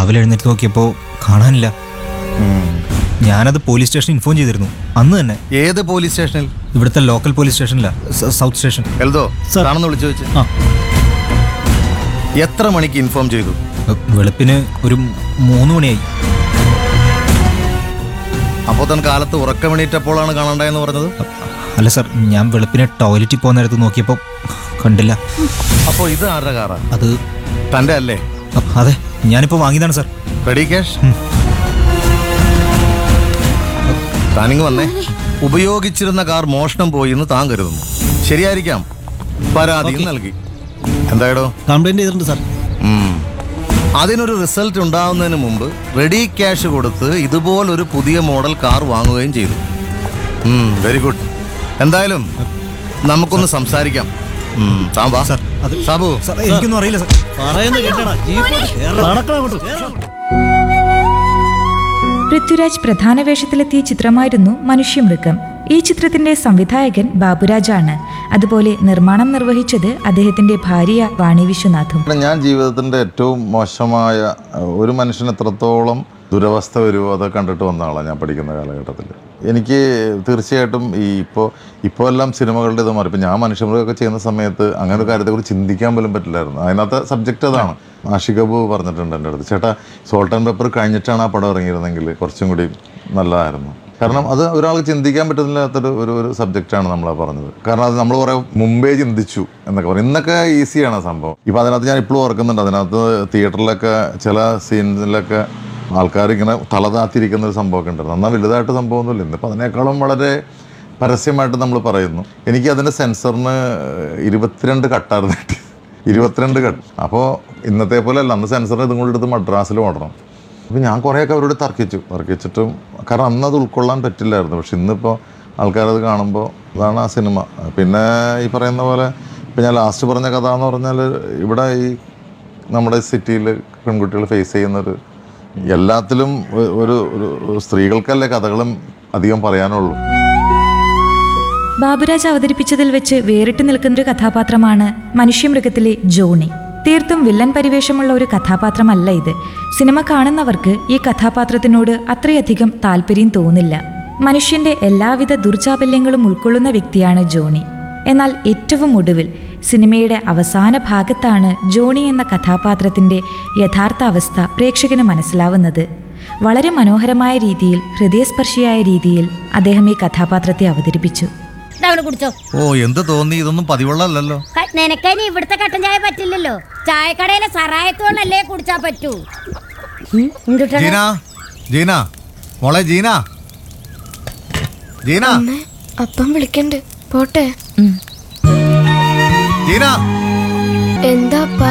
രാവിലെ എഴുന്നേറ്റ് നോക്കിയപ്പോൾ കാണാനില്ല ഞാനത് പോലീസ് സ്റ്റേഷൻ ഇൻഫോം ചെയ്തിരുന്നു അന്ന് തന്നെ ഏത് പോലീസ് സ്റ്റേഷനിൽ ഇവിടുത്തെ ലോക്കൽ പോലീസ് സ്റ്റേഷനില്ല സൗത്ത് സ്റ്റേഷൻ എൽദോ സർ. കാണുന്ന വിളിച്ചു വെച്ച് ആ എത്ര മണിക്ക് ഇൻഫോം ചെയ്തു വെളുപ്പിന് ഒരു മൂന്ന് മണിയായി അപ്പോൾ തന്നെ കാലത്ത് ഉറക്കമെണീറ്റപ്പോഴാണ് കാണണ്ടായെന്ന് പറഞ്ഞത് അല്ല സാർ ഞാൻ വെളുപ്പിന് ടോയ്ലറ്റിൽ പോകുന്ന നേരത്ത് നോക്കിയപ്പോൾ കണ്ടില്ല അപ്പോൾ ഇത് ആരുടെ കാറാ അത് തൻ്റെ അല്ലേ അ- അതെ ഞാനിപ്പോൾ വാങ്ങിയതാണ് സാർ റെഡി ക്യാഷ് താനിങ് വന്നേ ഉപയോഗിച്ചിരുന്ന കാർ മോഷണം പോയി എന്ന് താൻ കരുതുന്നു ശരിയായിരിക്കാം പരാതിയും നൽകി എന്തായടോ കംപ്ലൈന്റ് ചെയ്തിട്ടുണ്ട് സാർ ഉം. അതിനൊരു റിസൾട്ട് ഉണ്ടാവുന്നതിന് മുമ്പ് റെഡി ക്യാഷ് കൊടുത്ത് ഇതുപോലൊരു പുതിയ മോഡൽ കാർ വാങ്ങുകയും ചെയ്തു വെരി ഗുഡ് എന്തായാലും നമുക്കൊന്ന് സംസാരിക്കാം ഉം, താൻ വാ സാർ, അത് സാബു സാർ എനിക്കൊന്നും അറിയില്ല സാർ പറയുന്നത് കേട്ടടാ ജീപ്പ് നടക്കണം അങ്ങോട്ട് പൃഥ്വിരാജ് പ്രധാന വേഷത്തിലെത്തിയ ചിത്രമായിരുന്നു മനുഷ്യമൃഗം ഈ ചിത്രത്തിന്റെ സംവിധായകൻ ബാബുരാജാണ് അതുപോലെ നിർമ്മാണം നിർവഹിച്ചത് അദ്ദേഹത്തിന്റെ ഭാര്യ വാണി വിശ്വനാഥും ഇവിടെ ഞാൻ ജീവിതത്തിൻ്റെ ഏറ്റവും മോശമായ അഹ്, ഒരു മനുഷ്യന് എത്രത്തോളം ദുരവസ്ഥ വരുമോ അത് കണ്ടിട്ട് വന്ന ആളാണ് ഞാൻ പഠിക്കുന്ന കാലഘട്ടത്തിൽ എനിക്ക് തീർച്ചയായിട്ടും ഈ ഇപ്പോൾ ഇപ്പോൾ എല്ലാം സിനിമകളുടെ ഇത് മാറി ഇപ്പം ഞാൻ മനുഷ്യമൃഗമൊക്കെ ചെയ്യുന്ന സമയത്ത് അങ്ങനെ ഒരു കാര്യത്തെക്കുറിച്ച് ചിന്തിക്കാൻ പോലും പറ്റില്ലായിരുന്നു അതിനകത്തെ സബ്ജക്റ്റ് അതാണ് ആഷികബു പറഞ്ഞിട്ടുണ്ട് എൻ്റെ അടുത്ത് ചേട്ടാ സോൾട്ട് ആൻഡ് പെപ്പർ കഴിഞ്ഞിട്ടാണ് ആ പടം ഇറങ്ങിയിരുന്നെങ്കിൽ കുറച്ചും കൂടി നല്ലതായിരുന്നു കാരണം അത് ഒരാൾക്ക് ചിന്തിക്കാൻ പറ്റുന്നില്ലാത്തൊരു ഒരു ഒരു സബ്ജക്റ്റാണ് നമ്മൾ പറഞ്ഞത് കാരണം അത് നമ്മൾ കുറേ മുമ്പേ ചിന്തിച്ചു എന്നൊക്കെ പറയും ഇന്നൊക്കെ ഈസിയാണ് ആ സംഭവം ഇപ്പം അതിനകത്ത് ഞാൻ ഇപ്പോഴും ഓർക്കുന്നുണ്ട് അതിനകത്ത് തിയേറ്ററിലൊക്കെ ചില സീൻസിലൊക്കെ ആൾക്കാർ ഇങ്ങനെ തല താത്തിരിക്കുന്ന ഒരു സംഭവമൊക്കെ ഉണ്ടായിരുന്നു എന്നാൽ വലുതായിട്ട് സംഭവമൊന്നുമില്ല ഇന്നിപ്പോൾ അതിനേക്കാളും വളരെ പരസ്യമായിട്ട് നമ്മൾ പറയുന്നു എനിക്ക് അതിൻ്റെ സെൻസറിന് ഇരുപത്തിരണ്ട് കട്ടായിരുന്നു കിട്ടിയത് ഇരുപത്തിരണ്ട് കട്ട് അപ്പോൾ ഇന്നത്തെ പോലെ അല്ല അന്ന് സെൻസർ ഇതും കൂടി എടുത്ത് മദ്രാസിൽ ഓടണം അപ്പോൾ ഞാൻ കുറേയൊക്കെ അവരോട് തർക്കിച്ചു തർക്കിച്ചിട്ടും കാരണം അന്ന് അത് ഉൾക്കൊള്ളാൻ പറ്റില്ലായിരുന്നു പക്ഷെ ഇന്നിപ്പോൾ ആൾക്കാരത് കാണുമ്പോൾ അതാണ് ആ സിനിമ പിന്നെ ഈ പറയുന്ന പോലെ ഇപ്പം ഞാൻ ലാസ്റ്റ് പറഞ്ഞ കഥ എന്ന് പറഞ്ഞാൽ ഇവിടെ ഈ നമ്മുടെ സിറ്റിയിൽ പെൺകുട്ടികൾ ഫേസ് ചെയ്യുന്നൊരു എല്ലാത്തിലും ഒ- ഒരു ഒരു സ്ത്രീകൾക്കല്ലേ കഥകളും അധികം പറയാനുള്ളൂ ബാബുരാജ് അവതരിപ്പിച്ചതിൽ വെച്ച് വേറിട്ട് നിൽക്കുന്ന ഒരു കഥാപാത്രമാണ് മനുഷ്യമൃഗത്തിലെ ജോണി തീർത്തും വില്ലൻ പരിവേഷമുള്ള ഒരു കഥാപാത്രമല്ല ഇത് സിനിമ കാണുന്നവർക്ക് ഈ കഥാപാത്രത്തിനോട് അത്രയധികം താല്പര്യം തോന്നില്ല മനുഷ്യന്റെ എല്ലാവിധ ദുർചാബല്യങ്ങളും ഉൾക്കൊള്ളുന്ന വ്യക്തിയാണ് ജോണി എന്നാൽ ഏറ്റവും ഒടുവിൽ സിനിമയുടെ അവസാന ഭാഗത്താണ് ജോണി എന്ന കഥാപാത്രത്തിന്റെ യഥാർത്ഥ അവസ്ഥ പ്രേക്ഷകന് മനസ്സിലാവുന്നത് വളരെ മനോഹരമായ രീതിയിൽ ഹൃദയസ്പർശിയായ രീതിയിൽ അദ്ദേഹം ഈ കഥാപാത്രത്തെ അവതരിപ്പിച്ചു ഇതവള് കുടിച്ചോ ഓ എന്ത് തോന്നി ഇതൊന്നും പതിവുള്ളതല്ലോ ക- നിനക്കതിന് ഇവിടുത്തെ കട്ടൻ ചായ പറ്റില്ലല്ലോ ചായക്കടയിലെ സറായത്തോണ്ടല്ലേ കുടിച്ചാ പറ്റൂ ഉം, എന്തുട്ടാ? ജീന ജീന മോളെ ജീന ജീന അമ്മേ അപ്പം വിളിക്കണ്ട് പോട്ടെ ജീന എന്താ അപ്പാ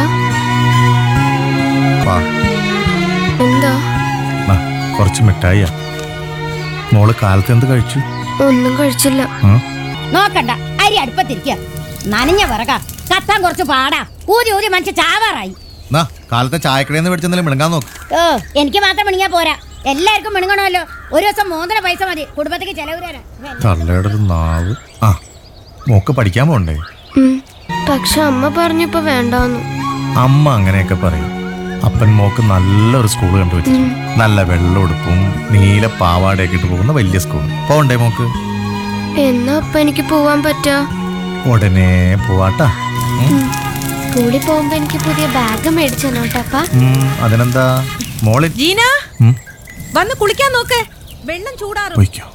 വാ, എന്താ വാ, കുറച്ച് മിഠായിയാ മോള് കാലത്ത് എന്ത് കഴിച്ചു ഒന്നും കഴിച്ചില്ല ഉം? നോക്കണ്ട അരി അടുപ്പത്തിരിക്കുക നനഞ്ഞ വിറക കത്താൻ കുറച്ച് പാടാ ഊതി ഊതി മനുഷ്യ ചാവാറായി നാ കാലത്തെ ചായക്കടയിൽ നിന്ന് മേടിച്ചെന്തെങ്കിലും മിണങ്ങാൻ നോക്ക് ഓ എനിക്ക് മാത്രം മിണിങ്ങാ പോരാ എല്ലാവർക്കും മിണുങ്ങണമല്ലോ ഒരു ദിവസം മൂന്നര പൈസ മതി കുടുംബത്തേക്ക് ചെലവ് തരാൻ തള്ളയുടെ ഒരു നാവ് ആ മോക്ക് പഠിക്കാൻ പോണ്ടേ ഉം. പക്ഷെ അമ്മ പറഞ്ഞപ്പോ വേണ്ടാന്നു അമ്മ അങ്ങനെയൊക്കെ പറയും അപ്പൻ മോക്ക് നല്ലൊരു സ്കൂൾ കണ്ടുവച്ചു നല്ല വെള്ള ഉടുപ്പും നീല പാവാടയൊക്കെ ഇട്ട് പോകുന്ന വലിയ സ്കൂൾ പോണ്ടേ മോക്ക് എന്നാ അപ്പ എനിക്ക് പോവാൻ പറ്റാ ഉടനെ പോവാട്ടാ ഉം. സ്കൂളിൽ പോകുമ്പോ എനിക്ക് പുതിയ ബാഗ് മേടിച്ചെന്നോട്ടപ്പ ഉം, അതിനെന്താ മോളി ജീന ഉം, വന്ന് കുളിക്കാൻ നോക്ക് വെള്ളം ചൂടാറും പോയിക്കോ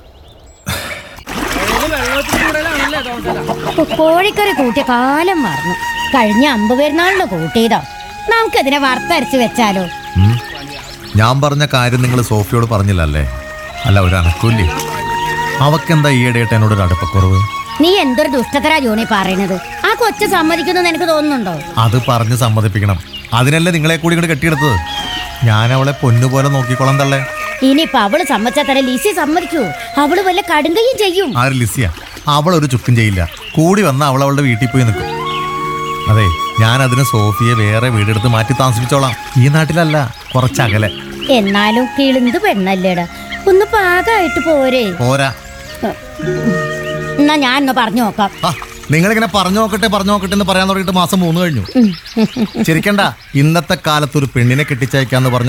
ഓ, കോഴിക്കറി കൂട്ടിയ കാലം മറന്നു കഴിഞ്ഞ അമ്പ് പെരുന്നാളിന് കൂട്ടിയതാ നമുക്കതിനെ വറുത്തരച്ച് വെച്ചാലോ ഉം. ഞാൻ പറഞ്ഞ കാര്യം നിങ്ങൾ സോഫിയോട് പറഞ്ഞില്ലല്ലേ അല്ല ഒരു അനക്കൂല്ലേ അവക്കെന്താ ഈയിടെയായിട്ട് എന്നോട് ഒരു അടുപ്പക്കുറവ് നീ എന്തൊരു ദുഷ്ടത്തരാ ജോണി പറയണത് ആ കൊച്ചു സമ്മതിക്കുന്നു എനിക്ക് തോന്നുന്നുണ്ടോ അത് പറഞ്ഞ് സമ്മതിപ്പിക്കണം അതിനല്ലേ നിങ്ങളെ കൂടി ഇങ്ങോട്ട് കെട്ടിയെടുത്തത് ഞാൻ അവളെ പൊന്നുപോലെ നോക്കിക്കോളാം തള്ളേ ഇനിയിപ്പൊ അവള് സമ്മതിച്ചാ തരാൻ ലിസി സമ്മതിക്കൂ അവള് വല്ല കടുങ്കയും ചെയ്യും ആര് ലിസിയ അവൾ ഒരു ചുക്കും ചെയ്യില്ല കൂടി വന്ന അവൾ അവളുടെ വീട്ടിൽ പോയി നിൽക്കും അതെ ഞാൻ അതിന് സോഫിയെ വേറെ വീടെടുത്ത് മാറ്റി താമസിപ്പിച്ചോളാം ഈ നാട്ടിലല്ല കുറച്ചകലെ എന്നാലും കിളിന്ത് പെണ്ണല്ലേടാ ഒന്ന് പാകമായിട്ട് പോരെ പോരാ എന്നാ ഞാൻ ഒന്ന് പറഞ്ഞു നോക്കാം ആ നിങ്ങളിങ്ങനെ പറഞ്ഞു നോക്കട്ടെ പറഞ്ഞു നോക്കട്ടെ എന്ന് പറയാൻ തുടങ്ങിയിട്ട് മാസം മൂന്ന് കഴിഞ്ഞു ചിരിക്കണ്ട ഇന്നത്തെ കാലത്ത് ഒരു പെണ്ണിനെ കെട്ടിച്ചയക്കാന്ന് പറഞ്ഞ